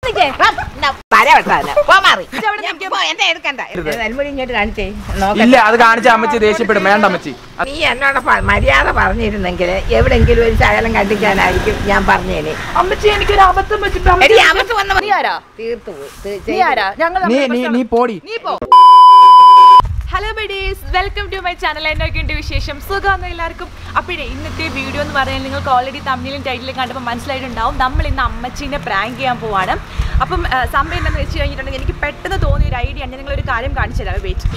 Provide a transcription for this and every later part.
വര വെട്ടാന പോ മാറി ഞാൻ പോ, എന്നെ എടുക്കണ്ട നെൽമുടി ഇങ്ങോട്ട് കാണിച്ചേ നോക്കട്ടെ ഇല്ല അത് കാണിച്ച അമ്മച്ചി ദേഷ്യപ്പെടും വേണ്ട അമ്മച്ചി നീ എന്നോട് പ- മര്യാദ പറഞ്ഞിരുന്നെങ്കിൽ എവിടെങ്കിലും ഒരു ശകലം കണ്ടിക്കാനായിരിക്കും ഞാൻ പറഞ്ഞേനെ അമ്മച്ചി എനിക്കൊരു അബദ്ധം പറ്റിട്ട് എടി അവർക്ക് വന്ന നീ ആരാ തീർത്തു പോയി. തീ- നീ ആരാ ഞങ്ങൾ നീ നീ നീ പോടി നീ പോ hello buddies welcome to my channel എന്നൊക്കെയുണ്ട് വിശേഷം സുഖമാണ് എല്ലാവർക്കും അപ്പോഴേ ഇന്നത്തെ വീഡിയോ എന്ന് പറഞ്ഞാൽ നിങ്ങൾക്ക് ഓൾറെഡി തമ്മിലും ടൈറ്റിലും കണ്ടപ്പോൾ മനസ്സിലായിട്ടുണ്ടാവും നമ്മൾ ഇന്ന് അമ്മച്ചീനെ പ്രാങ്ക് ചെയ്യാൻ പോവാണ് അപ്പം ആ, സംഭവം എന്താണെന്ന് വെച്ച് കഴിഞ്ഞിട്ടുണ്ടെങ്കിൽ എനിക്ക് പെട്ടെന്ന് തോന്നിയ ഒരു ഐഡിയ ഞാൻ നിങ്ങളൊരു കാര്യം കാണിച്ചു തരാം വെയിറ്റ്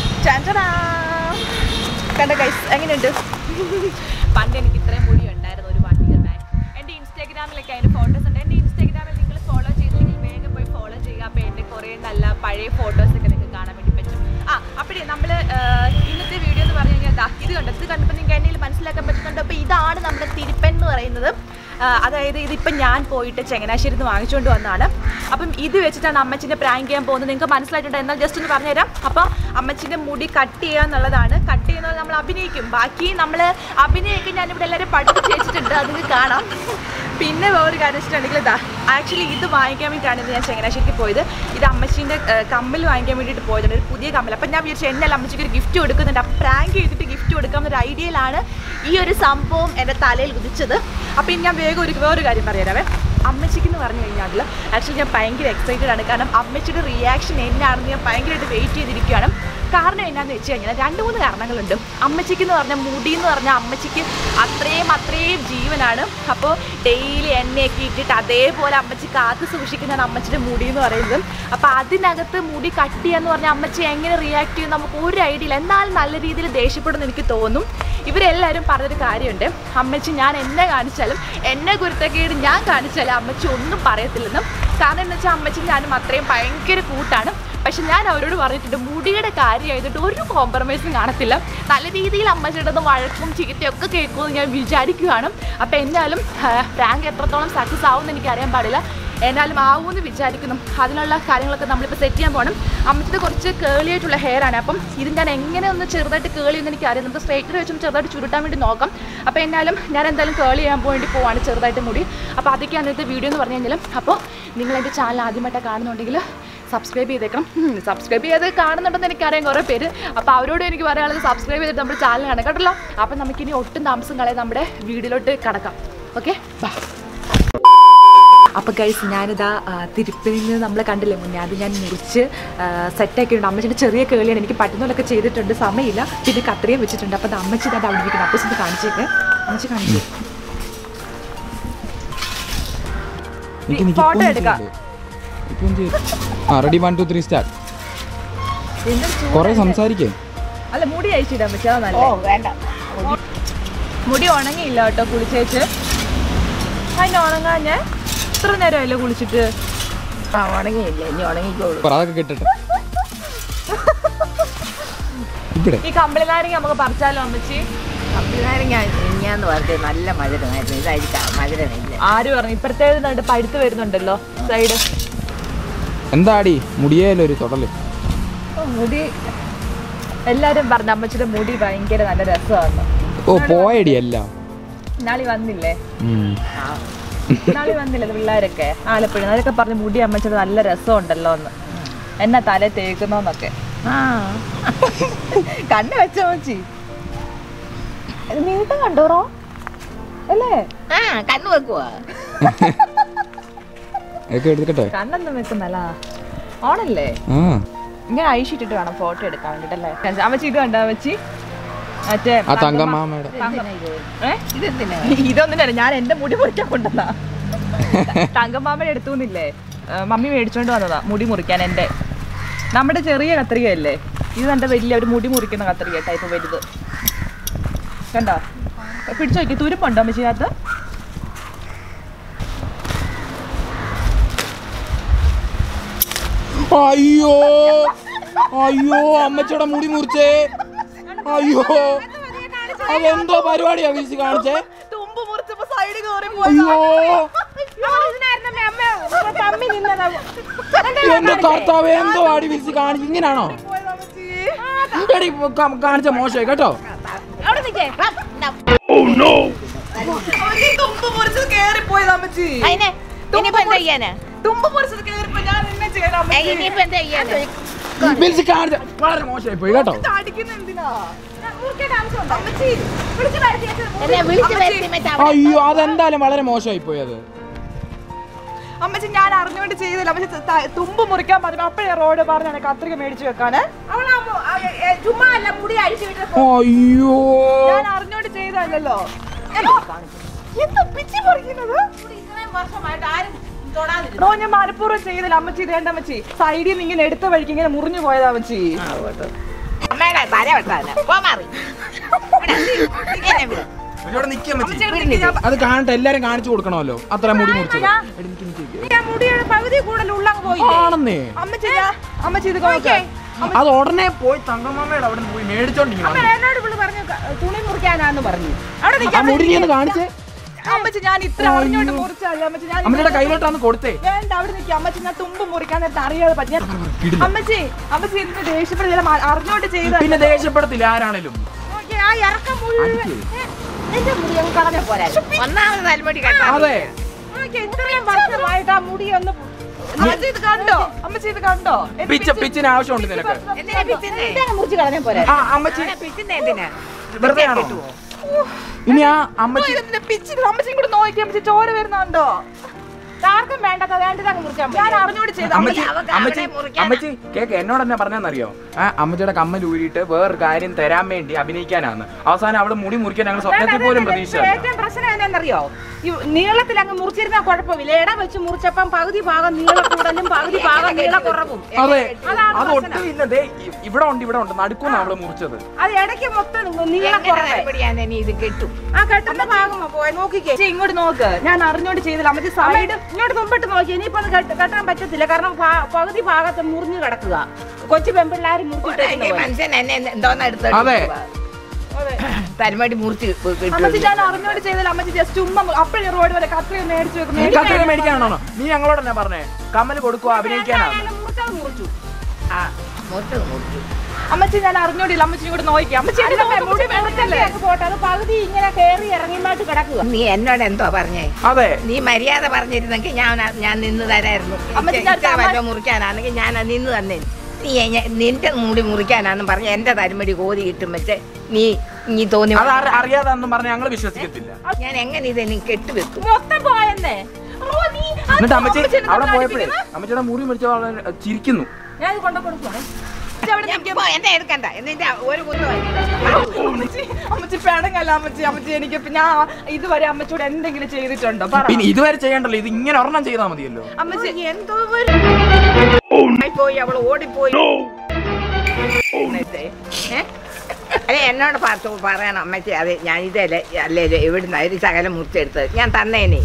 കണ്ട ഗൈസ് എങ്ങനെയുണ്ട് പണ്ട് എനിക്ക് ഇത്രയും മുടി ഉണ്ടായിരുന്നു ഒരു വൺ ഇയർ ബാക്ക് എൻ്റെ ഇൻസ്റ്റാഗ്രാമിലൊക്കെ അതിൻ്റെ ഫോട്ടോസ് ഉണ്ട് എൻ്റെ ഇൻസ്റ്റാഗ്രാമിൽ നിങ്ങൾ ഫോളോ ചെയ്തില്ലെങ്കിൽ വേഗം പോയി ഫോളോ ചെയ്യുക അപ്പോൾ എൻ്റെ കുറേ നല്ല പഴയ ഫോട്ടോസൊക്കെ നിങ്ങൾക്ക് കാണാൻ വേണ്ടി പറ്റും ആ അപ്പോഴേ നമ്മൾ ഇന്നത്തെ വീഡിയോ എന്ന് പറഞ്ഞു കഴിഞ്ഞാൽ ദാ ഇത് കണ്ടോ ഇത് കണ്ടപ്പോൾ നിങ്ങൾക്ക് എന്നെ മനസ്സിലാക്കാൻ പറ്റുന്നുണ്ട് അപ്പോൾ ഇതാണ് നമ്മുടെ തിരുപ്പൻ എന്ന് പറയുന്നത് ആ, അതായത് ഇതിപ്പം ഞാൻ പോയിട്ട് ചങ്ങനാശ്ശേരി നിന്ന് വാങ്ങിച്ചുകൊണ്ട് വന്നതാണ് അപ്പം ഇത് വെച്ചിട്ടാണ് അമ്മച്ചിനെ പ്രാങ്ക് ചെയ്യാൻ പോകുന്നത് നിങ്ങൾക്ക് മനസ്സിലായിട്ടുണ്ട് എന്നാൽ ജസ്റ്റ് ഒന്ന് പറഞ്ഞുതരാം അപ്പം അമ്മച്ചിൻ്റെ മുടി കട്ട് ചെയ്യുക എന്നുള്ളതാണ് കട്ട് ചെയ്യുന്നത് നമ്മൾ അഭിനയിക്കും ബാക്കി നമ്മൾ അഭിനയൊക്കെ ഞാനിവിടെ എല്ലാവരും പഠിപ്പിച്ച് വെച്ചിട്ടുണ്ട് അത് നിങ്ങൾക്ക് കാണാം പിന്നെ വേറൊരു കാര്യം വെച്ചിട്ടുണ്ടെങ്കിൽ ഇതാ ആക്ച്വലി ഇത് വാങ്ങിക്കാൻ വേണ്ടിയിട്ടാണ് ഇത് ഞാൻ ചങ്ങനാശ്ശേരിക്ക് പോയത് ഇത് അമ്മച്ചീൻ്റെ കമ്മൽ വാങ്ങിക്കാൻ വേണ്ടിയിട്ട് പോയതാണ് ഒരു പുതിയ കമ്മൽ അപ്പം ഞാൻ വിചാരിച്ചു എന്നാൽ അമ്മച്ചിക്ക് ഒരു ഗിഫ്റ്റ് കൊടുക്കുന്നുണ്ട് അപ്പം പ്രാങ്ക് ചെയ്തിട്ട് ഗിഫ്റ്റ് കൊടുക്കാം എന്നൊരു ഐഡിയയിലാണ് ഈ ഒരു സംഭവം എൻ്റെ തലയിൽ ഉദിച്ചത് അപ്പം ഇനി ഞാൻ വേഗം ഒരു വേറൊരു കാര്യം പറയാവേ അമ്മച്ചിക്ക് എന്ന് പറഞ്ഞു കഴിഞ്ഞാൽ ആക്ച്വലി ഞാൻ ഭയങ്കര എക്സൈറ്റഡ് ആണ് കാരണം അമ്മച്ചിയുടെ റിയാക്ഷൻ എന്നാണെന്ന് ഞാൻ ഭയങ്കരമായിട്ട് വെയിറ്റ് ചെയ്തിരിക്കുകയാണ് കാരണം എന്നാന്ന് വെച്ച് കഴിഞ്ഞാൽ രണ്ട് മൂന്ന് കാരണങ്ങളുണ്ട് അമ്മച്ചിക്ക് എന്ന് പറഞ്ഞാൽ മുടി എന്ന് പറഞ്ഞാൽ അമ്മച്ചിക്ക് അത്രയും അത്രയും ജീവനാണ് അപ്പോൾ ഡെയിലി എണ്ണയൊക്കെ ഇട്ടിട്ട് അതേപോലെ അമ്മച്ചി കാത്തു സൂക്ഷിക്കുന്നതാണ് അമ്മച്ചിയുടെ മുടി എന്ന് പറയുന്നത് അപ്പോൾ അതിനകത്ത് മുടി കട്ട് ചെയ്യാന്ന് പറഞ്ഞാൽ അമ്മച്ചി എങ്ങനെ റിയാക്ട് ചെയ്യും നമുക്ക് ഒരു ഐഡിയ ഇല്ല എന്നാൽ നല്ല രീതിയിൽ ദേഷ്യപ്പെടുമെന്ന് എനിക്ക് തോന്നും ഇവരെല്ലാവരും പറഞ്ഞൊരു കാര്യമുണ്ട് അമ്മച്ചി ഞാൻ എന്നെ കാണിച്ചാലും എന്നെ കുരുത്തക്കേട് ഞാൻ കാണിച്ചാലും അമ്മച്ചി ഒന്നും പറയത്തില്ലെന്നും കാരണം എന്ന് വെച്ചാൽ അമ്മച്ചി ഞാനും അത്രയും ഭയങ്കര കൂട്ടാണ് പക്ഷെ ഞാൻ അവരോട് പറഞ്ഞിട്ടുണ്ട് മുടിയുടെ കാര്യമായതുകൊണ്ട് ഒരു കോംപ്രമൈസും കാണത്തില്ല നല്ല രീതിയിൽ അമ്മച്ചിയുടെ നിന്ന് വഴക്കും ചീത്തയൊക്കെ കേൾക്കുമെന്ന് ഞാൻ വിചാരിക്കുകയാണ് അപ്പോൾ എന്നാലും റാങ്ക് എത്രത്തോളം സക്സസ് ആവുമെന്ന് എനിക്ക് അറിയാൻ പാടില്ല എന്നാലും ആവുമെന്ന് വിചാരിക്കുന്നു അതിനുള്ള കാര്യങ്ങളൊക്കെ നമ്മളിപ്പോൾ സെറ്റ് ചെയ്യാൻ പോകണം അമ്മച്ചിയുടെ കുറച്ച് കേളി ആയിട്ടുള്ള ഹെയർ ആണ് അപ്പം ഇത് ഞാൻ എങ്ങനെ ഒന്ന് ചെറുതായിട്ട് കേളി എന്ന് എനിക്ക് അറിയാം നമുക്ക് സ്ട്രൈറ്റർ വെച്ചും ചെറുതായിട്ട് ചുരുട്ടാൻ വേണ്ടി നോക്കാം അപ്പോൾ എന്നാലും ഞാൻ എന്തായാലും കേളി ചെയ്യാൻ വേണ്ടി പോവാണ് ചെറുതായിട്ട് മുടി അപ്പോൾ അതൊക്കെയാണ് ഇന്നത്തെ വീഡിയോ എന്ന് പറഞ്ഞു കഴിഞ്ഞാൽ അപ്പോൾ നിങ്ങൾ എൻ്റെ ചാനൽ ആദ്യമായിട്ട് കാണുന്നുണ്ടെങ്കിൽ സബ്സ്ക്രൈബ് ചെയ്തേക്കണം സബ്സ്ക്രൈബ് ചെയ്ത് കാണുന്നുണ്ടെന്ന് എനിക്കറിയാം കുറേ പേര് അപ്പോൾ അവരോട് എനിക്ക് പറയാനുള്ളത് സബ്സ്ക്രൈബ് ചെയ്തിട്ട് നമ്മുടെ ചാനൽ കാണാം കേട്ടല്ലോ അപ്പം നമുക്കിനി ഒട്ടും താമസം കളയാൻ നമ്മുടെ വീഡിയോയിലോട്ട് കടക്കാം ഓക്കെ ബാ അപ്പോൾ ഗൈസ് ഞാനിതാ ആ, തിരുപ്പതിൽ നിന്ന് നമ്മൾ കണ്ടില്ലേ മുന്നേ അത് ഞാൻ മുറിച്ച് സെറ്റാക്കി ഉണ്ട് അമ്മച്ചിൻ്റെ ചെറിയ കേളിയാണ് എനിക്ക് പറ്റുന്നതൊക്കെ ചെയ്തിട്ടുണ്ട് സമയമില്ല പിന്നെ കത്രിയും വെച്ചിട്ടുണ്ട് അപ്പോൾ അത് അമ്മച്ചി ഇതാ അവിടെ ഇരിക്കുന്നത് അപ്പോൾ ഇത് കാണിച്ചേക്ക് അമ്മച്ചി കാണിച്ചു നിക്ക് നിക്ക്, ഫോട്ടോ ഇപ്പൊ ഒന്ന് എടുക്കാം. ചെയ്യില്ലേ? ഇപ്പൊ ഒന്ന് ചെയ്യ്. ആ ready one two three start കൊറേ സംസാരിക്കേ അല്ല മുടി അയച്ചിടാൻ പറ്റുക ഓ വേണ്ട മുടി ഉണങ്ങിയില്ല കേട്ടോ കുളിച്ചേച്ച് അതിന് ഉണങ്ങാൻ ഞാൻ ഇത്ര നേരമല്ലേ കുളിച്ചിട്ട് ആ ഉണങ്ങിയില്ല ഇനി ഉണങ്ങിക്കോളൂ പറ അതൊക്കെ കിട്ടട്ടെ ഇവിടെ ഈ കമ്പിളിനാരങ്ങ നമുക്ക് പറിച്ചാലോ അമ്മച്ചി അപ്പിനാരങ്ങ ഇങ്ങാന്ന് പറഞ്ഞത് നല്ല മധുരമായിരുന്നു ഇതായിരിക്കാം മധുരമില്ല ആര് പറഞ്ഞു ഇപ്പഴത്തേത് നട്ട് പഴുത്ത് വരുന്നുണ്ടല്ലോ സൈഡ് എന്താടി മുടിയേലോ ഒരു തൊടല് മുടി എല്ലാരും പറഞ്ഞു അമ്മച്ചിയുടെ മുടി ഭയങ്കര നല്ല രസമാണ് ഓ പോയടി എല്ലാം നാളി വന്നില്ലേ ഉം. നാളി വന്നില്ലേ പിള്ളേരൊക്കെ ആലപ്പുഴ അവരൊക്കെ പറഞ്ഞു മുടി അമ്മച്ചിയുടെ നല്ല രസമുണ്ടല്ലോ എന്ന് എന്നാ തല തേക്കുന്നോന്നൊക്കെ ആ കണ്ണ് വെച്ചോ അമ്മച്ചി നീട്ടം കണ്ടോറോ അല്ലേ ആ കണ്ണു വെക്കുവാ അതൊക്കെ എടുക്കട്ടെ കണ്ണൊന്നും വെക്കുന്നല്ല ഓണല്ലേ ആ ഇങ്ങനെ ഐഷിട്ടിട്ട് വേണം ഫോട്ടോ എടുക്കാൻ വേണ്ടിട്ടല്ലേ അമ്മച്ചി ഇത് കണ്ടോ അമ്മച്ചി മറ്റേ ആ തങ്കമ്മാമ്മയുടെ തങ്കം- ഏ? ഇതെന്തിനാ ഇതൊന്നും ഞാൻ എന്റെ മുടി മുറിക്കാൻ കൊണ്ടുവന്നാ തങ്കമ്മാമ്മയുടെ എടുത്തുന്നില്ലേ മമ്മി മേടിച്ചോണ്ട് വന്നതാ മുടി മുറിക്കാൻ എന്റെ നമ്മുടെ ചെറിയ കത്രികയല്ലേ ഇത് എന്റെ വലിയ ഒരു മുടി മുറിക്കുന്ന കത്രിക ടൈപ്പ് വലുത് കണ്ടോ പിടിച്ചു നോക്കി തുരുപ്പുണ്ടോ അമ്മച്ചിനകത്ത് അയ്യോ അയ്യോ അമ്മച്ചിയുടെ മുടി മുറിച്ചേ അയ്യോ അതെന്തോ പരിപാടിയാ വീശി കാണിച്ചേ തുമ്പ് മുറിച്ചപ്പോ സൈഡ് കയറി അയ്യോ എന്റെ കർത്താവ് എന്തോ ആടി വീശി കാണിച്ചു ഇങ്ങനാണോ എടി ക- കാണിച്ച മോശമായി കേട്ടോ തുമ്പ് മുറിച്ച് കേറിപ്പോയത് അമ്മച്ചി അതിനെ ഇനിയിപ്പോ എന്താ ചെയ്യാനാ തുമ്പ് പൊറിച്ചത് കേറിപ്പോ ഞാൻ എന്നെ ചെയ്യണം അമ്മച്ചി. ഇനിയിപ്പോ എന്താ ചെയ്യാന്ന് ബിൽസി കാണിച്ച വളരെ മോശമായി പോയി കേട്ടോ ഇത് അടിക്കുന്ന എന്തിനാ ഞാൻ മുറിക്കേണ്ട ആവശ്യമുണ്ടോ അമ്മച്ചി വിളിച്ച് വരുത്തിയേച്ച് എന്നെ വിളിച്ചു അമ്മച്ചി, വരുത്തി മറ്റേ അവിടെ അയ്യോ അതെന്തായാലും വളരെ മോശമായി പോയി അത് അമ്മച്ചി ഞാൻ അറിഞ്ഞുകൊണ്ട് ചെയ്തില്ല അമ്മച്ചി ത- തുമ്പ് മുറിക്കാൻ പറഞ്ഞു അപ്പഴേ റോഡ് പറഞ്ഞാണ് കത്രിക മേടിച്ചു വെക്കാന് ചുമ്മാ അല്ല മുടി അഴിച്ചു വിട്ടത് അയ്യോ ഞാൻ അറിഞ്ഞോണ്ട് ചെയ്തല്ലോ എന്താ പിച്ചി പറിക്കുന്നത് ഇത്രയും വർഷമായിട്ട് ആരും തൊടാതിരുന്നു നോ ഞാൻ മനഃപൂർവ്വം ചെയ്തില്ല അമ്മച്ചി ഇതേണ്ട അമ്മച്ചി സൈഡിൽ നിന്ന് ഇങ്ങനെ എടുത്ത വഴിക്ക് ഇങ്ങനെ മുറിഞ്ഞു പോയതാ അമ്മച്ചി അമ്മയുടെ തല വെട്ടാന് പോ മാറി ഇവിടെ. ഇവിടെ നിക്കാൻ അമ്മച്ചി, എനിക്ക് ഞാൻ- അത് കാണട്ടെ എല്ലാരും കാണിച്ചു കൊടുക്കണമല്ലോ അത്ര മുടി മുറിച്ചത് ഞാൻ- എടി, നിക്ക്, നിക്ക്, നിക്ക്. ഞാൻ മുടിയുടെ പകുതി കൂടുതൽ ഉള്ളങ്ങ് പോയില്ലേ ആണെന്നേ അമ്മച്ചി ഞാൻ അമ്മച്ചി ഇത് നോക്കേ അത് ഉടനെ പോയി തങ്കമ്മയുടെ അവിടെ പോയി മേടിച്ചോണ്ടിരിക്കണം അമ്മ എന്നോട് ഇവിടെ പറഞ്ഞു ക- തുണി മുറിക്കാനാന്ന് പറഞ്ഞു അവിടെ ആ നിൽക്കാൻ മുടി നീ ഒന്ന് കാണിച്ചേ അമ്മച്ചി ഞാൻ ഇത്ര അറിഞ്ഞോണ്ട് മുറിച്ചല്ല അമ്മച്ചി ഞാൻ അമ്മയുടെ കയ്യിലോട്ടാന്ന് കൊടുത്തേ വേണ്ട അവിടെ നിൽക്കുക അമ്മച്ചി ഞാൻ തുമ്പ് മുറിക്കാൻ നേരത്തെ അറിയാതെ പറ്റി ഞാൻ കിടിലം. അമ്മച്ചി അമ്മച്ചി എന്ത് ദേഷ്യപ്പെടില്ല അറിഞ്ഞോണ്ട് ചെയ്ത പിന്നെ ദേഷ്യപ്പെടത്തില്ല ആരാണേലും ആ ഇറക്കം മുഴുവൻ അടിക്കേ. എന്റെ മുടി അങ്ങ് കളഞ്ഞ പോരാ ഒന്നാമത് തലമുടി കെട്ടാ അതെ നോക്കി, ഇത്രയും വർഷമായിട്ട് ആ മുടി ഒന്ന് അമ്മച്ചി ഇത് കണ്ടോ അമ്മച്ചി ഇത് കണ്ടോ എന്റെ പിച്ച പിച്ചി- പിച്ചിന് ആവശ്യമുണ്ട് നിനക്ക് എന്തിനാ പിച്ചുന്നേ? ഇതങ്ങ് മുറിച്ച് കളഞ്ഞ പോരാ ആ അമ്മച്ചി അവനെ പിച്ചുന്നേ എന്തിനാ വെറുതെ ആണോ ഇനി ആ അമ്മച്ചി ഇതിന്റെ പിച്ചി അമ്മച്ചിയും കൂടെ നോക്കി അമ്മച്ചി ചോര വരുന്നുണ്ടോ ആർക്കും വേണ്ടത് വേണ്ടത് അങ്ങ് മുറിച്ചാൽ ഞാൻ അറിഞ്ഞോട് ചെയ്ത അമ്മച്ചി അവക്ക് അമ്മച്ചി അവിടെ മുറിക്കാനാ. അമ്മച്ചി കേക്ക് എന്നോട് എന്നാ പറഞ്ഞെന്നറിയോ ആ അമ്മച്ചിയുടെ കമ്മൽ ഊരിയിട്ട് വേറൊരു കാര്യം തരാൻ വേണ്ടി അഭിനയിക്കാനാണ് അവസാനം അവള് മുടി മുറിക്കാൻ ഞങ്ങൾ സ്വപ്നത്തിൽ പോലും പ്രതീക്ഷിച്ചല്ല ഏറ്റവും പ്രശ്നം എന്താണെന്നറിയോ ഈ നീളത്തിൽ അങ്ങ് മുറിച്ചിരുന്ന കുഴപ്പമില്ല ഇട വെച്ച് മുറിച്ചപ്പം പകുതി ഭാഗം നീള കൂടുതലും പകുതി ഭാഗം നീള കുറവും അതെ അതാണ് അത് ഒട്ടും ഇല്ല ദേ ഇ- ഇവിടെ ഉണ്ട് ഇവിടെ ഉണ്ട് നടുക്കുന്ന അവള് മുറിച്ചത് അത് ഇടയ്ക്ക് മൊത്തം നീള എങ്ങനെ കുറവേ തലമുടിയാന്ന് ഇനി ഇത് കെട്ടും ആ കെട്ടുന്ന ഭാഗം പോയി നോക്കിക്കേ ചേച്ചി, ഇങ്ങോട്ട് നോക്ക് ഞാൻ അറിഞ്ഞോണ്ട് ചെയ്തില്ല അമ്മച്ചി സൈഡ് ഇങ്ങോട്ട് മുമ്പിട്ട് നോക്കി ഇനിയിപ്പോ അത് കെട്ട- കെട്ടാൻ പറ്റത്തില്ല കാരണം ഭാ- പകുതി ഭാഗത്ത് മുറിഞ്ഞു കിടക്കുക കൊച്ചു പെമ്പിള്ളാര് ഈ മുറിച്ചിട്ട് മനുഷ്യൻ എന്നെ എന്തോന്ന് എടുത്ത് അതെ. തലമുടി മുറിച്ച് അമ്മച്ചി കിട്ടും ഞാൻ അറിഞ്ഞോണ്ട് ചെയ്തില്ല അമ്മച്ചി ജസ്റ്റ് ഉമ്മ അപ്പോഴേ റോഡ് വരെ കത്രിക മേടിച്ചു വെക്കും നീ കത്രിക മേടിക്കാനാണോ നീ ഞങ്ങളോട് എന്നാ പറഞ്ഞേ കമ്മൽ കൊടുക്കുക അഭിനയിക്കാനാണ് മുറിച്ചത് മുറിച്ചു ആ മുറിച്ചത് മുറിച്ചു അമ്മച്ചി ഞാൻ അറിഞ്ഞോടില്ല അമ്മച്ചി ഇങ്ങോട്ട് നോക്കി അമ്മച്ചി എന്റെ മുടി വെളുത്തല്ലേ പോട്ടെ അത് പകുതി ഇങ്ങനെ കയറി ഇറങ്ങിമായിട്ട് കിടക്കുക നീ എന്നോട് എന്തോ പറഞ്ഞേ അതെ നീ മര്യാദ പറഞ്ഞിരുന്നെങ്കിൽ ഞാൻ ഞാൻ നിന്ന് തരായിരുന്നു അമ്മച്ചി, ഇച്ച- ഞാൻ ഇച്ചിരി തമാ- വല്ലതും മുറിക്കാനാണെങ്കിൽ ഞാൻ അത് നിന്ന് തന്നെ നീ എന്നെ- നിന്റെ മുടി മുറിക്കാനാന്നും പറഞ്ഞ് എന്റെ തലമുടി കോതി കിട്ടും വെച്ച് നീ നീ തോന്നി അത് അറി- അറിയാതാന്നും പറഞ്ഞ ഞങ്ങൾ വിശ്വസിക്കത്തില്ല ഞാൻ എങ്ങനെ ഇത് നീ കെട്ടുവെക്കും മൊത്തം പോയെന്നേ ഓ, നീ അത് എന്നിട്ട് അമ്മച്ചി അമ്മച്ചിനെ അവിടെ കൊണ്ട് പോയപ്പോഴേ അടിപ്പിക്കുന്ന? അമ്മച്ചിയുടെ മുറി മുറിച്ച ആള് ചിരിക്കുന്നു ഞാൻ ഇത് കൊണ്ടു കൊടുക്കുവാണേ അമ്മച്ചി അവിടെ ഞാൻ നിൽക്കും. പോ, എന്നെ എടുക്കണ്ട എന്നിട്ട് ഒരു കുന്നു അമ്മച്ചി അമ്മച്ചി പേടങ്ങല്ല അമ്മച്ചി അമ്മച്ചി എനിക്ക് ഇപ്പൊ ഞാൻ ഇതുവരെ അമ്മച്ചിയോട് എന്തെങ്കിലും ചെയ്തിട്ടുണ്ടോ പറ പിന്നെ ഇതുവരെ ചെയ്യണ്ടല്ലോ ഇത് ഇങ്ങനെ ഒരെണ്ണം ചെയ്താൽ മതിയല്ലോ അമ്മച്ചി എന്തോ ഒരു പോയി അവൾ ഓടിപ്പോയി എന്നിട്ട്, ഏ? അല്ലെ എന്നോട് പറഞ്ഞു പറയണം അമ്മച്ചി അതെ ഞാൻ ഇതല്ലേ അല്ലേ എവിടുന്ന ഒരു ശകലം മുറിച്ചെടുത്തത് ഞാൻ തന്നേനെ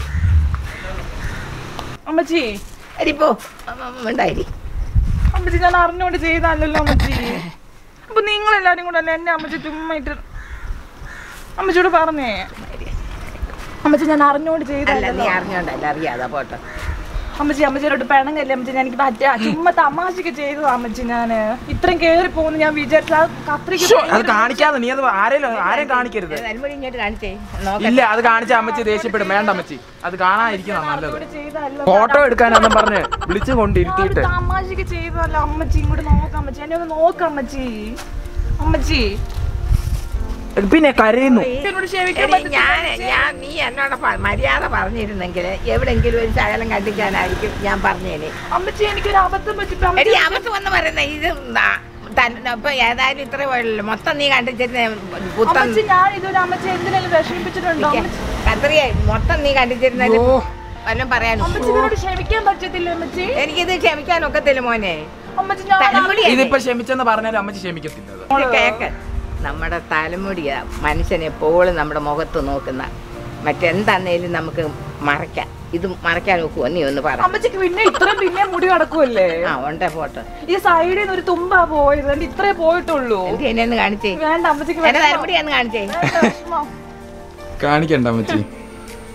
അമ്മച്ചി അരിപ്പോ ഉണ്ടായി അമ്മച്ചി ഞാൻ അറിഞ്ഞോണ്ട് ചെയ്തല്ലോ അമ്മച്ചി അപ്പൊ നിങ്ങൾ എല്ലാരും കൂടെ അല്ലേ എന്നെ അമ്മച്ചി ചുമ്മാ ഇട്ട് അമ്മച്ചിയോട് പറഞ്ഞേ അമ്മച്ചി ഞാൻ അറിഞ്ഞോണ്ട് അല്ല നീ ചെയ്തല്ലോ അറിഞ്ഞോണ്ടല്ല അറിയാതെ പോട്ടെ അമ്മച്ചി അമ്മച്ചിയോട് പിണങ്ങല്ലേ അമ്മച്ചി ഞാൻ എനിക്ക് പറ്റാ ചുമ്മാ തമാശക്ക് ചെയ്തതാ അമ്മച്ചി ഞാന് ഇത്രയും കേറി പോകുന്നു ഞാൻ വിചാരിച്ചു അത് കത്രിക്ക് ശ്ശോ, അത് കാണിക്കാതെ നീ അത് ആരെയും ആരെയും കാണിക്കരുത് തലമുടി ഇങ്ങോട്ട് കാണിച്ചേ നോക്കട്ടെ ഇല്ല അത് കാണിച്ച അമ്മച്ചി ദേഷ്യപ്പെടും വേണ്ട അമ്മച്ചി അത് കാണാതിരിക്കുന്ന നല്ലത് അറിഞ്ഞോണ്ട് ചെയ്തതല്ലോ ഫോട്ടോ എടുക്കാനാന്നും പറഞ്ഞ് വിളിച്ചു കൊണ്ടിരുത്തിയിട്ട് തമാശക്ക് ചെയ്തതല്ല അമ്മച്ചി ഇങ്ങോട്ട് നോക്കാം അമ്മച്ചി എന്നെ ഒന്ന് നോക്കാം അമ്മച്ചി അമ്മച്ചി പിന്നെ കരയുന്നു എന്നോട് ക്ഷമിക്കാൻ എടി, പറ്റത്തില്ല ഞാൻ അമ്മച്ചി. ഞാൻ നീ എന്നോട് പ- മര്യാദ പറഞ്ഞിരുന്നെങ്കിൽ എവിടെങ്കിലും ഒരു ശകലം കണ്ടിക്കാനായിരിക്കും ഞാൻ പറഞ്ഞേനെ അമ്മച്ചി എനിക്കൊരു അബദ്ധം പറ്റിപ്പോ എടി അമ്മച്ചി അവത്ത് വന്ന് പറയുന്ന ഇത് ന- തൻ- ഇപ്പൊ ഏതായാലും ഇത്ര പോയല്ലോ മൊത്തം നീ കണ്ടിച്ചിരുന്ന പുത്തൻ അമ്മച്ചി ഞാൻ ഇതൊരു അമ്മച്ചി എന്തിനെങ്കിലും വിഷമിപ്പിച്ചിട്ടുണ്ടോ അമ്മച്ചി കത്രിയ മൊത്തം നീ കണ്ടിച്ചിരുന്ന ഓ വല്ലതും പറയാനും അമ്മച്ചി ഇതിനോട് ക്ഷമിക്കാൻ പറ്റത്തില്ല അമ്മച്ചി എനിക്കിത് ക്ഷമിക്കാൻ ഒക്കത്തില്ല മോനെ അമ്മച്ചി ഞാൻ തലമുടി ഇതിപ്പോ ക്ഷമിച്ചെന്ന് പറഞ്ഞാലും അമ്മച്ചി ക്ഷമിക്കത്തില്ല അത്. ഇത് കേക്ക് നമ്മുടെ തലമുടിയാ മനുഷ്യൻ എപ്പോഴും നമ്മുടെ മുഖത്ത് നോക്കുന്ന മറ്റെന്താന്നേലും നമുക്ക് മറയ്ക്കാം ഇത് മറയ്ക്കാൻ നോക്കുമോ നീ ഒന്ന് പറ അമ്മച്ചിക്ക് പിന്നെ ഇത്രയും പിന്നെ മുടി കിടക്കുമല്ലേ ആ ഉണ്ടേ ഫോട്ടോ ഈ സൈഡിൽ നിന്ന് ഒരു തുമ്പാ പോയത് എന്നിട്ട് ഇത്രേ പോയിട്ടുള്ളൂ എന്ത് എന്നെ ഒന്ന് കാണിച്ചേ വേണ്ട അമ്മച്ചിക്ക് എന്റെ വിഷമം. തലമുടി ഒന്ന് കാണിച്ചേ വേണ്ട, വിഷമം. കാണിക്കണ്ട അമ്മച്ചി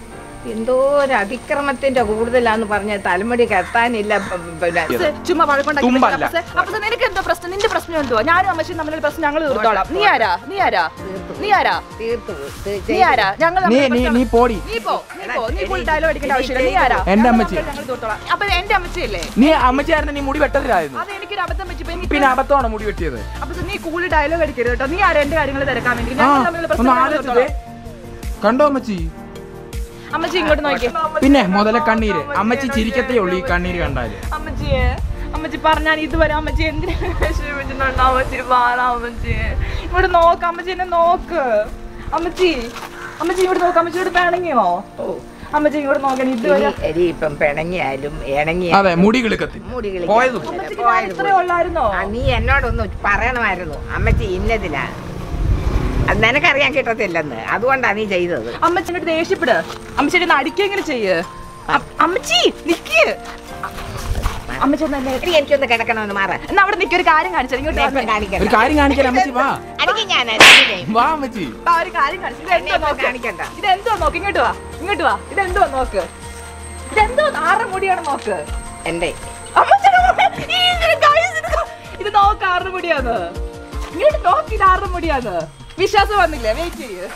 എന്തോ ഒരു അതിക്രമത്തിന്റെ കൂടുതലാന്ന് പറഞ്ഞ തലമുടി കെട്ടാനില്ല പ- പിന്നെ അപ്പുസേ, ചുമ്മാ വഴക്കുണ്ടാക്കി തുമ്പല്ല. അപ്പുസേ, അപ്പുസേ, നിനക്ക് എന്തോ പ്രശ്നം നിന്റെ പ്രശ്നം എന്തുവാ ഞാനും അമ്മച്ചും തമ്മിലുള്ള പ്രശ്നം ഞങ്ങൾ തീർത്തോളാം നീ ആരാ നീ ആരാ നീ ആരാ തീർത്തു പോയി. തീ- നീ ആരാ ഞങ്ങൾ നീ നീ നീ പോടി നീ പോ നീ പോ നീ ഫുൾ ഡയലോഗ് അടിക്കേണ്ട ആവശ്യമില്ല നീ ആരാ എന്റെ അമ്മച്ചി. ഞങ്ങൾ തീർത്തോളാം അപ്പൊ എന്റെ അമ്മച്ചിയല്ലേ നീ അമ്മച്ചായിരുന്നു നീ മുടി വെട്ടത്തിലായിരുന്നു അത് എനിക്കൊരു അബദ്ധം പറ്റിപ്പോ എനിക്ക് പിന്നെ അബദ്ധമാണ് മുടി വെട്ടിയത് അപ്പൊ നീ കൂടുതൽ ഡയലോഗ് അടിക്കരുത് കേട്ടോ നീ ആരാ എന്റെ കാര്യങ്ങൾ തിരക്കാൻ വേണ്ടി ആ ഞങ്ങൾ തമ്മിലുള്ള ഒന്ന് പ്രശ്നം ഞങ്ങൾ ആലോചിച്ചേ തീർത്തോളാം. കണ്ടോ അമ്മച്ചി അമ്മച്ചി ഇങ്ങോട്ട് നോക്കി പിന്നെ മുതല കണ്ണീര് അമ്മച്ചി ചിരിക്കത്തേ ഉള്ളൂ ഈ കണ്ണീര് കണ്ടാല് അമ്മച്ചിയെ അമ്മച്ചി പറഞ്ഞാൽ ഇതുവരെ അമ്മച്ചി എന്തിനാ വിഷമിച്ചിട്ടുണ്ടോ അമ്മച്ചി പാടാ അമ്മച്ചി ഇവിടെ നോക്ക് അമ്മച്ചി എന്നെ നോക്ക് അമ്മച്ചി അമ്മച്ചി ഇവിടെ നോക്ക് അമ്മച്ചി ഇവിടെ പിണങ്ങിയോ അമ്മച്ചി ഇങ്ങോട്ട് നോക്കണേ ഇതുവരെ ഇനി എലി ഇപ്പം പിണങ്ങിയാലും ഇണങ്ങി അതെ മുടി കിളുക്കത്തിൽ മുടി പോയത് കളിക്കാൻ അമ്മച്ചിക്ക് ഞാൻ ഇത്രേ ഉള്ളായിരുന്നോ ആ, നീ എന്നോടൊന്ന് പറയണമായിരുന്നു അമ്മച്ചി ഇന്നതിനാ അത് നിനക്കറിയാൻ കിട്ടത്തില്ലെന്ന് അതുകൊണ്ടാ നീ ചെയ്തത് അമ്മച്ചി എന്നിട്ട് ദേഷ്യപ്പെട് അമ്മച്ചി എന്നെ അടിക്കെങ്ങനെ ചെയ്യ് അ- അമ്മച്ചി നിക്ക് അമ്മച്ചി ഒന്ന് എന്നെ- എടി, എനിക്കൊന്ന് കിടക്കണമെന്ന് മാറ എന്നാ അവിടെ നിക്ക് ഒരു കാര്യം കാണിച്ചു ഇങ്ങോട്ട് ഇപ്പം വന്നേ. ഒരു കാണിക്കണ്ട കാര്യം കാണിക്കാൻ അമ്മച്ചി വാ അടിക്കും ഞാൻ അടിക്കും വാ അമ്മച്ചി വാ, ഒരു കാര്യം കാണിച്ചു ഇത് എന്നെ എന്തോ ഇപ്പം നോക്ക് കാണിക്കണ്ട ഇത് എന്തോ നോക്ക് ഇങ്ങോട്ട് വാ ഇങ്ങോട്ട് വാ ഇത് എന്തോ നോക്ക് ഇതെന്തോ ആരുടെ മുടിയാണ് നോക്ക് എന്റെ അമ്മച്ചിയുടെ മുടി. ഈ ഇതിന് guys, ഇത് നോ- ഇത് നോക്ക് ആരുടെ മുടിയാന്ന് ഇങ്ങോട്ട് നോക്ക് ഇത് ആരുടെ മുടിയാന്ന് വിശ്വാസം വന്നില്ലേ വെയിറ്റ് ചെയ്യ്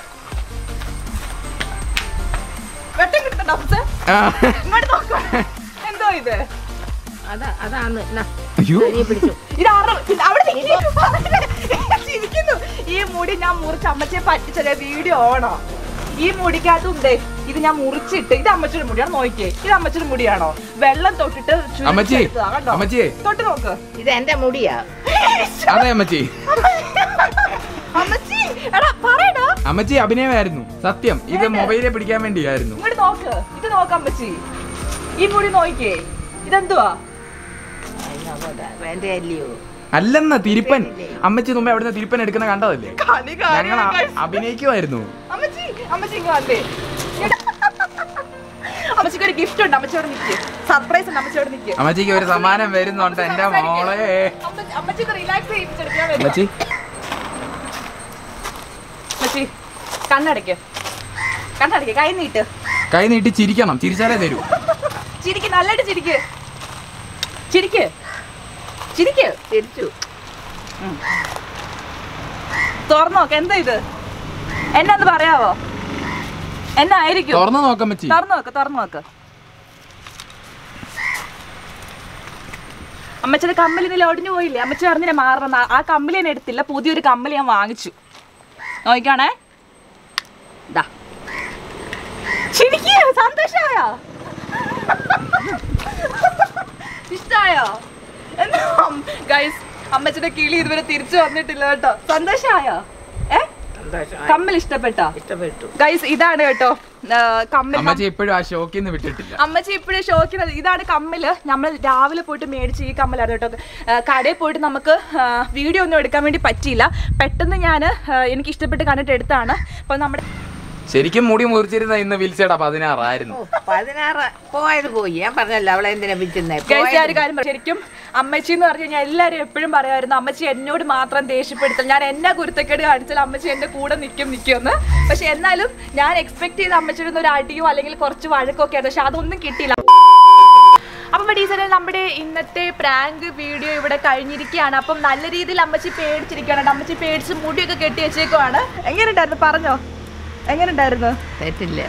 വെട്ടം കിട്ടണ്ട അപ്പസേ ആ. ഇങ്ങോട്ട് നോക്ക് എന്തോ ഇത് അതാ അതാന്ന് ന്നാ, അയ്യോ നീ പിടിച്ചു ഇത് ആരുടെ ഇത് അവിടെ നിക്ക്. ചിരിക്കുന്നു ഈ മുടി ഞാൻ മുറിച്ച് അമ്മച്ചിയെ പറ്റിച്ചല്ലേ വീഡിയോ ഓണോ ഈ മുടിക്കകത്തും ദേ ഇത് ഞാൻ മുറിച്ചിട്ട് ഇത് അമ്മച്ചിയുടെ മുടിയാണ് നോക്കിയേ ഇത് അമ്മച്ചിയുടെ മുടിയാണോ വെള്ളം തൊട്ടിട്ട് അമ്മച്ചി ചുരുട്ടിയെടുത്തതാ, കണ്ടോ അമ്മച്ചിയെ തൊട്ട് നോക്ക് ഇത് എന്റെ മുടിയാ അതെ അമ്മച്ചി അമ്മച്ചി എടാ പറയടാ അമ്മച്ചി അഭിനയമായിരുന്നു സത്യം ഇത് മൊബൈലിൽ പിടിക്കാൻ വേണ്ടിയായിരുന്നു ഇങ്ങോട്ട് നോക്ക് ഇത് നോക്ക് അമ്മച്ചി ഈ മുടി നോക്കിയേ ഇതെന്തുവാ എന്റെ അല്ലയോ അല്ലെന്ന തിരുപ്പൻ അമ്മച്ചി മുമ്പേ അവിടുന്ന് തിരുപ്പൻ എടുക്കുന്ന കണ്ടതല്ലേ കളി ഞങ്ങൾ അ- അഭിനയിക്കുമായിരുന്നു അമ്മച്ചി അമ്മച്ചി ഇങ്ങ് വന്നേ അമ്മച്ചിക്ക് ഒരു ഗിഫ്റ്റ് ഉണ്ട് അമ്മച്ചിയോട് നിൽക്ക് സർപ്രൈസ് ഉണ്ട് അമ്മച്ചിയോട് നിൽക്ക് അമ്മച്ചിക്ക് ഒരു സമ്മാനം വരുന്നുണ്ട് എന്റെ മോളെ അമ്മച്ചി റിലാക്സ് ചെയ്യിപ്പിച്ചെടുക്കാൻ വരും അമ്മച്ചി അമ്മച്ചി കണ്ണടയ്ക്ക് കണ്ണടയ്ക്ക് കൈ നീട്ട് കൈ നീട്ടി ചിരിക്കണം ചിരിച്ചാലേ തരൂ ചിരിക്ക് നല്ലതായിട്ട് ചിരിക്ക് ചിരിക്ക് ചിരിക്ക് തിരിച്ചു തുറന്നു നോക്ക് എന്താ ഇത് എന്നെ ഒന്ന് പറയാവോ എന്നാ ആയിരിക്കും തുറന്നു നോക്കമ്മച്ചി തുറന്നു നോക്ക് തുറന്നു നോക്ക് അമ്മച്ചിയുടെ കമ്മൽ ഇന്നലെ ഒടിഞ്ഞു പോയില്ലേ അമ്മച്ചി പറഞ്ഞില്ലേ മാറണം ആ കമ്മൽ ഞാൻ എടുത്തില്ല പുതിയൊരു കമ്മൽ ഞാൻ വാങ്ങിച്ചു നോക്കിക്കാണേ ദാ ചിരിക്കേ സന്തോഷായോ ഇഷ്ടായോ ഗൈസ് അമ്മച്ചിയുടെ കിളി ഇതുവരെ തിരിച്ചു വന്നിട്ടില്ല കേട്ടോ സന്തോഷായോ ഏ സന്തോഷം കമ്മൽ ഇഷ്ടപ്പെട്ടോ ഇഷ്ടപ്പെട്ടു ഗൈസ് ഇതാണ് കേട്ടോ ആ, കമ്മൽ അമ്മച്ചി എപ്പോഴും ആ ഷോക്കിൽ നിന്ന് വിട്ടിട്ടില്ല അമ്മച്ചി ഇപ്പോഴും ഷോക്കിനത് ഇതാണ് കമ്മല് നമ്മൾ രാവിലെ പോയിട്ട് മേടിച്ച് ഈ കമ്മലാണ് കേട്ടോ ആ, കടയിൽ പോയിട്ട് നമുക്ക് ആ, വീഡിയോ ഒന്നും എടുക്കാൻ വേണ്ടി പറ്റിയില്ല പെട്ടെന്ന് ഞാൻ എനിക്ക് ഇഷ്ടപ്പെട്ട് കണ്ടിട്ട് എടുത്താണ് അപ്പോൾ നമ്മുടെ ശരിക്കും മുടി മുറിച്ചിരുന്ന ഇന്ന് വിൽസയുടെ പതിനാറായിരുന്നു ഓ, പതിനാറ് പോയത് പോയി ഞാൻ പറഞ്ഞല്ലോ അവളെ എന്തിനാ വിൽക്കുന്നേ ഗൈസ് ഞാൻ ഒരു കാര്യം പറയാം ശരിക്കും അമ്മച്ചി എന്ന് പറഞ്ഞു കഴിഞ്ഞാൽ എല്ലാവരും എപ്പോഴും പറയുമായിരുന്നു അമ്മച്ചി എന്നോട് മാത്രം ദേഷ്യപ്പെടുത്തൽ ഞാൻ എന്നാ കുരുത്തക്കേട് കാണിച്ചാൽ അമ്മച്ചി എൻ്റെ കൂടെ നിൽക്കും നിൽക്കുമെന്ന് പക്ഷെ എന്നാലും ഞാൻ എക്സ്പെക്ട് ചെയ്ത അമ്മച്ചിയുടെ ഒരു അടിയോ അല്ലെങ്കിൽ കുറച്ച് വഴക്കൊക്കെ ആയിരുന്നു പക്ഷെ അതൊന്നും കിട്ടിയില്ല അപ്പം ടീച്ചറെ നമ്മുടെ ഇന്നത്തെ പ്രാങ്ക് വീഡിയോ ഇവിടെ കഴിഞ്ഞിരിക്കുകയാണ് അപ്പം നല്ല രീതിയിൽ അമ്മച്ചി പേടിച്ചിരിക്കുകയാണ് കേട്ടോ. അമ്മച്ചി പേടിച്ച് മുടിയൊക്കെ കെട്ടി വെച്ചേക്കുവാണ് എങ്ങനെയുണ്ടായിരുന്നു പറഞ്ഞോ എങ്ങനെയുണ്ടായിരുന്നു തെറ്റില്ല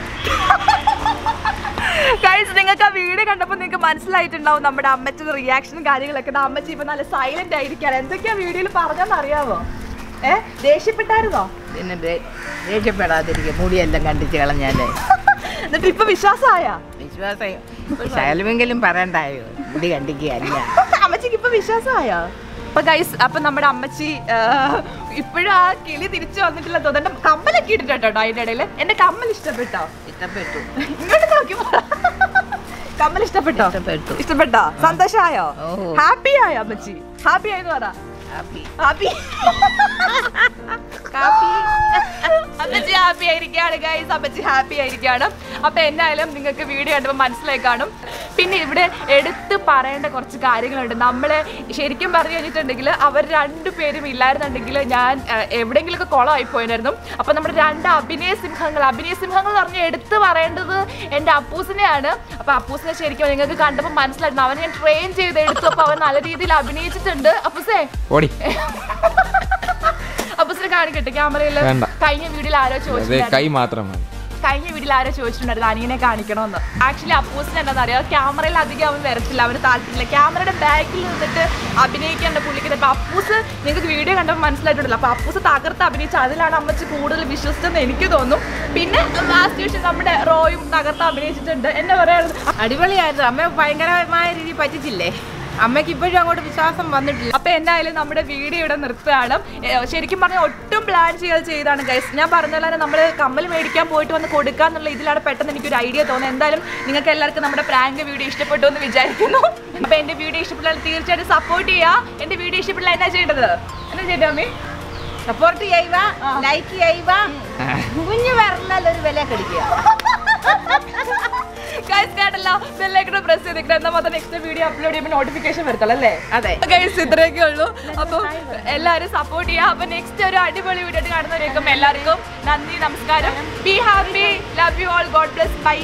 ഗൈസ് നിങ്ങൾക്ക് ആ വീഡിയോ കണ്ടപ്പോൾ നിങ്ങൾക്ക് മനസ്സിലായിട്ടുണ്ടാവും നമ്മുടെ അമ്മച്ചിയുടെ റിയാക്ഷനും കാര്യങ്ങളൊക്കെ ദാ അമ്മച്ചി ഇപ്പൊ നല്ല സൈലന്റ് ആയിരിക്കാണ് എന്തൊക്കെയാ വീഡിയോയിൽ പറഞ്ഞെന്ന് അറിയാമോ ഏ ദേഷ്യപ്പെട്ടായിരുന്നോ പിന്നെ ദേ- ദേഷ്യപ്പെടാതിരിക്കും മുടിയെല്ലാം കണ്ടിച്ച് കളഞ്ഞാലേ എന്നിട്ട് ഇപ്പൊ വിശ്വാസമായ വിശ്വാസം ശകലമെങ്കിലും പറയണ്ടായോ മുടി കണ്ടിക്കുകയല്ല അമ്മച്ചിക്ക് ഇപ്പൊ വിശ്വാസമായ അപ്പൊ ഗൈസ് അപ്പൊ നമ്മുടെ അമ്മച്ചി ആ, ഇപ്പോഴും ആ കിളി തിരിച്ചു വന്നിട്ടില്ല തോന്നുന്നു എന്റെ കമ്മലൊക്കെ ഇട്ടിട്ടോ അതിന്റെ ഇടയിൽ എന്റെ കമ്മൽ ഇഷ്ടപ്പെട്ടോ ഇഷ്ടപ്പെട്ടു ഇങ്ങോട്ട് നോക്കി പറ. കമ്മൽ ഇഷ്ടപ്പെട്ടോ ഇഷ്ടപ്പെട്ടു ഇഷ്ടപ്പെട്ടോ സന്തോഷമായോ ഓ. ഹാപ്പി ആയോ അമ്മച്ചി ഹാപ്പി ആയെന്ന് പറ ഹാപ്പി ഹാപ്പി കാപ്പി അത് അപ്പച്ചി ഹാപ്പി ആയിരിക്കാണ് ഗൈസ് അപ്പച്ചി ഹാപ്പി ആയിരിക്കാണ് അപ്പൊ എന്നായാലും നിങ്ങൾക്ക് വീഡിയോ കണ്ടപ്പോൾ മനസ്സിലായി കാണും പിന്നെ ഇവിടെ എടുത്ത് പറയേണ്ട കുറച്ച് കാര്യങ്ങളുണ്ട് നമ്മള് ശരിക്കും പറഞ്ഞു കഴിഞ്ഞിട്ടുണ്ടെങ്കിൽ അവർ രണ്ടുപേരും ഇല്ലായിരുന്നുണ്ടെങ്കിൽ ഞാൻ ഏഹ്, എവിടെയെങ്കിലുമൊക്കെ കുളമായി പോയിരുന്നു അപ്പൊ നമ്മുടെ രണ്ട് അഭിനയ സിംഹങ്ങൾ അഭിനയ സിംഹങ്ങൾ എന്ന് പറഞ്ഞാൽ എടുത്ത് പറയേണ്ടത് എൻ്റെ അപ്പൂസിനെയാണ് അപ്പൊ അപ്പൂസിനെ ശരിക്കും നിങ്ങൾക്ക് കണ്ടപ്പോൾ മനസ്സിലായിരുന്നു അവനെ ഞാൻ ട്രെയിൻ ചെയ്ത് എടുത്തു അപ്പൊ അവൻ നല്ല രീതിയിൽ അഭിനയിച്ചിട്ടുണ്ട് അപ്പൂസേ ഓടി അപ്പൂസിനെ കാണിക്കട്ടെ ക്യാമറയിൽ വേണ്ട. കഴിഞ്ഞ വീഡിയോയിൽ ആരോ അതെ ചോദിച്ചിട്ടുണ്ടായിരുന്നു കൈ മാത്രം മതി കഴിഞ്ഞ വീട്ടിൽ ആരോ ചോദിച്ചിട്ടുണ്ടായിരുന്നു അനിയനെ കാണിക്കണമെന്ന് ആക്ച്വലി അപ്പൂസിന് എന്താണെന്ന് അറിയാം ക്യാമറയിൽ അധികം അവൻ വരത്തില്ല അവന് താല്പര്യമില്ല ക്യാമറയുടെ ബാക്കിൽ നിന്നിട്ട് അഭിനയിക്കേണ്ട പുള്ളിക്ക് അപ്പൊ അപ്പൂസ് നിങ്ങൾക്ക് വീഡിയോ കണ്ടപ്പോൾ മനസ്സിലായിട്ടുണ്ടല്ലോ അപ്പൊ അപ്പൂസ് തകർത്ത് അഭിനയിച്ച് അതിലാണ് അമ്മച്ചി കൂടുതൽ വിശ്വസിച്ചെന്ന് എനിക്ക് തോന്നും പിന്നെ ലാസ്റ്റ് വിഷയം നമ്മുടെ റോയും തകർത്ത് അഭിനയിച്ചിട്ടുണ്ട് എന്നെ പറയാറുണ്ട് അടിപൊളിയായിരുന്നു അമ്മ ഭയങ്കരമായ രീതിയിൽ പറ്റിച്ചില്ലേ അമ്മയ്ക്ക് ഇപ്പോഴും അങ്ങോട്ട് വിശ്വാസം വന്നിട്ടില്ല അപ്പൊ എന്തായാലും നമ്മുടെ വീഡിയോ ഇവിടെ നിർത്തുകയാണ് ഏ, ശരിക്കും പറഞ്ഞാൽ ഒട്ടും പ്ലാൻ ചെയ്ത് ചെയ്താണ് ഗൈസ് ഞാൻ പറഞ്ഞ പോലെ നമ്മൾ കമ്മൽ മേടിക്കാൻ പോയിട്ട് വന്ന് കൊടുക്കാന്നുള്ള ഇതിലാണ് പെട്ടെന്ന് എനിക്കൊരു ഐഡിയ തോന്നുന്നത് എന്തായാലും നിങ്ങൾക്ക് എല്ലാവർക്കും നമ്മുടെ പ്രാങ്ക് വീഡിയോ ഇഷ്ടപ്പെട്ടു എന്ന് വിചാരിക്കുന്നു അപ്പൊ എന്റെ വീഡിയോ ഇഷ്ടപ്പെട്ടാൽ തീർച്ചയായിട്ടും സപ്പോർട്ട് ചെയ്യുക എന്റെ വീഡിയോ ഇഷ്ടപ്പെട്ടാൽ എന്നാ ചെയ്യേണ്ടത് എന്നാ ചെയ്യേണ്ടത് അമ്മി സപ്പോർട്ട് ചെയ്യുക ലൈക്ക് ചെയ്യുക കുഞ്ഞു വരലാൽ ഒരു വില കടിക്കുക ഗൈസ് കേട്ടല്ലോ ബെല്ലൈക്കൺ പ്രസ് ചെയ്തിട്ട് എന്നാൽ മാത്രം നെക്സ്റ്റ് വീഡിയോ അപ്ലോഡ് ചെയ്യുമ്പോൾ നോട്ടിഫിക്കേഷൻ വരത്തുള്ളൂ അല്ലേ അതെ ഗൈസ് ഇത്രയൊക്കെ ഉള്ളൂ അപ്പൊ എല്ലാവരും സപ്പോർട്ട് ചെയ്യാം അപ്പൊ നെക്സ്റ്റ് ഒരു അടിപൊളി വീഡിയോ കാണുന്നവരേക്കും എല്ലാവർക്കും നന്ദി നമസ്കാരം be happy love you all God bless bye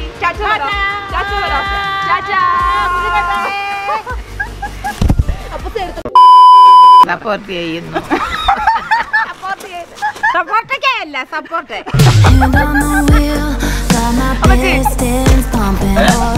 support ചെയ്യുന്നു സപ്പോർട്ടൊക്കെ അല്ല support Hand on the wheel, got my pistons pumping. Boy,